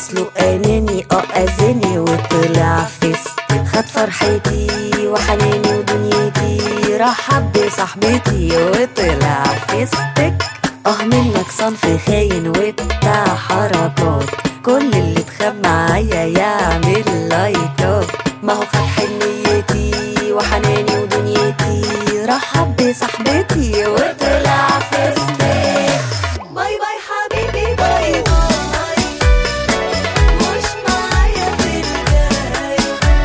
اصله اناني اه اذاني وطلع فيس خد فرحتي وحناني ودنيتي رحب بصاحبتي وطلع فيستك اه منك صنف خاين وبتاع حركات كل اللي اتخاب معايا يعمل لايكات ما هو خد حنيتي وحناني ودنيتي رحب بصاحبتي وطلع فيستك باي باي حبيبي باي باي مش معايا في الجاي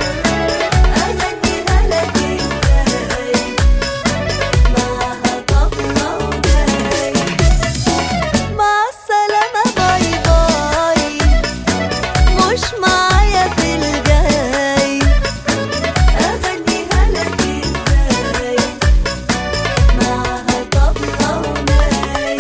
اغنيها لك ازاي معاها طبلة وجاي مع السلامة باي باي مش معايا في الجاي اغنيها لك ازاي معاها طبلة وجاي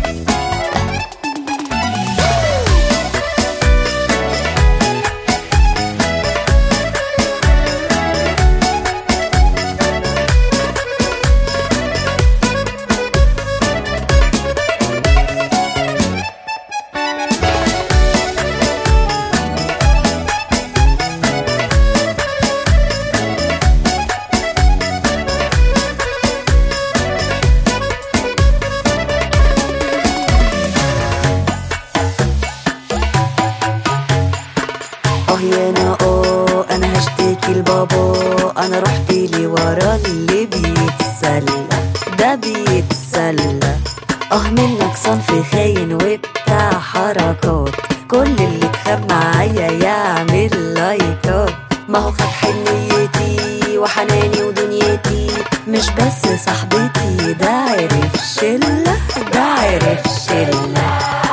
اه يا انا اه انا هشتكي لبابا انا رحت لي ورا اللي بيتسلى ده بيتسلى اه منك صنف خاين وبتاع حركات كل اللي اتخاب معايا يعمل لايكات ما هو خد حنيتي وحناني ودنيتي مش بس صاحبتي ده عرف شلة ده عرف شلة